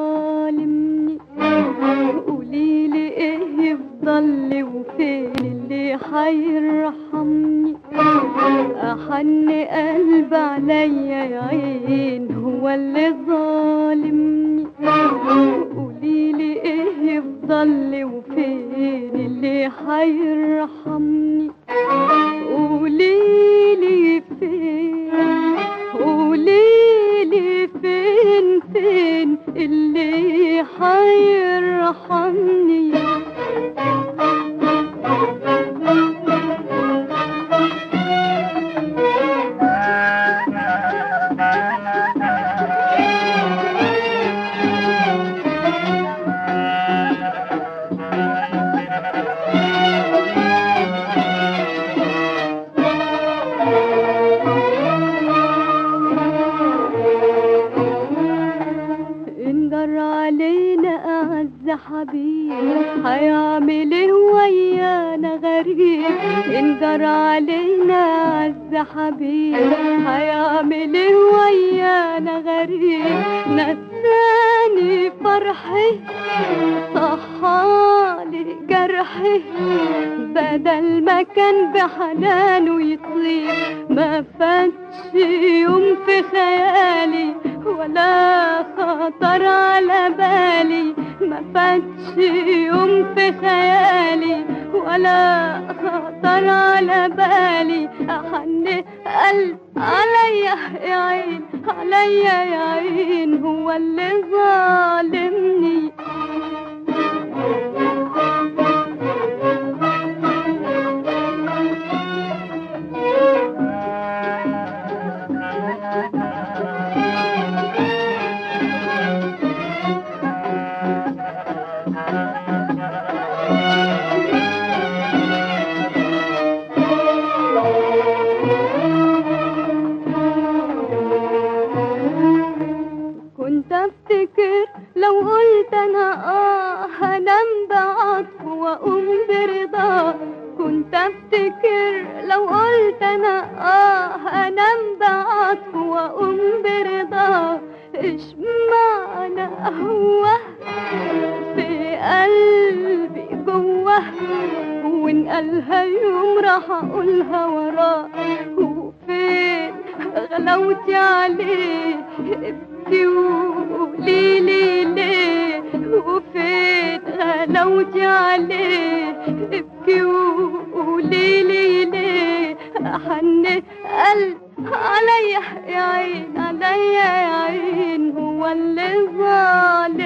ظالمني قوليلي ايه يفضل لي وفين اللي حيرحمني احن قلب عليا يا عين هو اللي ظالمني قوليلي ايه يفضل لي وفين اللي حيرحمني قوليلي فين قوليلي فين فين اللي حيرحمني إن جر علينا أعز حبيب هيعمل إيه ويانا غريب إن جر علينا أعز حبيب هيعمل إيه ويانا غريب نساني فرحي صحالي جرحي بدل ما كان بحنانه يطيب ما فاتش يوم في خيالي ولا خطر على بالي ما فاتش يوم في خيالي ولا خطر على بالي أحن قلب عليا يا عين عليا يا عين هو اللي ظالمني كنت افتكر لو قلت انا اه هنام بعطف واقوم برضا كنت افتكر لو قلت انا اه هنام بعطف واقوم برضا ايش معنى هو في قلبي جوه وان قالها يوم راح اقولها وراه وفين غلوتي عليه ابكي وقولي لي ليه وفين غلوتي عليه ابكي وقولي لي ليه حن قلب عليا يا عين عليا يا عين هو اللي ظالم